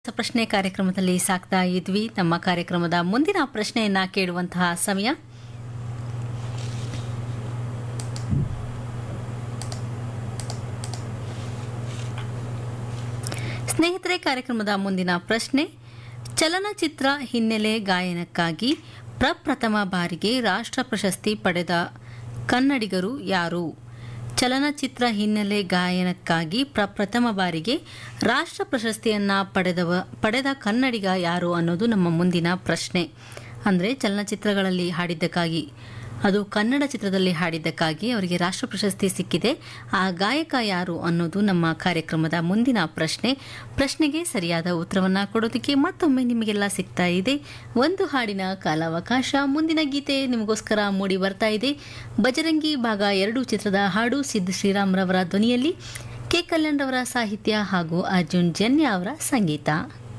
ಪ್ರಶ್ನೆ ಕಾರ್ಯಕ್ರಮದಲ್ಲಿ ಸಾಕ್ತಾ ಇದ್ವಿ ನಮ್ಮ ಕಾರ್ಯಕ್ರಮದ ಮುಂದಿನ ಪ್ರಶ್ನೆಯನ್ನ ಕೇಳುವಂತಹ ಸಮಯ ಸ್ನೇಹಿತರೆ ಕಾರ್ಯಕ್ರಮದ ಮುಂದಿನ ಪ್ರಶ್ನೆ ಚಲನಚಿತ್ರ ಹಿನ್ನೆಲೆ ಗಾಯನಕ್ಕಾಗಿ ಪ್ರಪ್ರಥಮ ಬಾರಿಗೆ ರಾಷ್ಟ್ರ ಪ್ರಶಸ್ತಿ ಪಡೆದ ಕನ್ನಡಿಗರು ಯಾರು ಚಲನಚಿತ್ರ ಹಿನ್ನೆಲೆ ಗಾಯನಕ್ಕಾಗಿ ಪ್ರಪ್ರಥಮ ಬಾರಿಗೆ ರಾಷ್ಟ್ರ ಪ್ರಶಸ್ತಿಯನ್ನ ಪಡೆದವ ಪಡೆದ ಕನ್ನಡಿಗ ಯಾರು ಅನ್ನೋದು ನಮ್ಮ ಮುಂದಿನ ಪ್ರಶ್ನೆ ಅಂದರೆ ಚಲನಚಿತ್ರಗಳಲ್ಲಿ ಹಾಡಿದ್ದಕ್ಕಾಗಿ ಅದು ಕನ್ನಡ ಚಿತ್ರದಲ್ಲಿ ಹಾಡಿದ್ದಕ್ಕಾಗಿ ಅವರಿಗೆ ರಾಷ್ಟ್ರ ಪ್ರಶಸ್ತಿ ಸಿಕ್ಕಿದೆ ಆ ಗಾಯಕ ಯಾರು ಅನ್ನೋದು ನಮ್ಮ ಕಾರ್ಯಕ್ರಮದ ಮುಂದಿನ ಪ್ರಶ್ನೆ ಪ್ರಶ್ನೆಗೆ ಸರಿಯಾದ ಉತ್ತರವನ್ನ ಕೊಡೋದಕ್ಕೆ ಮತ್ತೊಮ್ಮೆ ನಿಮಗೆಲ್ಲ ಸಿಗ್ತಾ ಇದೆ ಒಂದು ಹಾಡಿನ ಕಾಲಾವಕಾಶ ಮುಂದಿನ ಗೀತೆ ನಿಮಗೋಸ್ಕರ ಮೂಡಿ ಬರ್ತಾ ಇದೆ ಬಜರಂಗಿ ಭಾಗ ಎರಡು ಚಿತ್ರದ ಹಾಡು ಸಿದ್ದು ಶ್ರೀರಾಮ್ರವರ ಧ್ವನಿಯಲ್ಲಿ ಕೆ ಕಲ್ಯಾಣ್ ರವರ ಸಾಹಿತ್ಯ ಹಾಗೂ ಅರ್ಜುನ್ ಜನ್ಯ ಅವರ ಸಂಗೀತ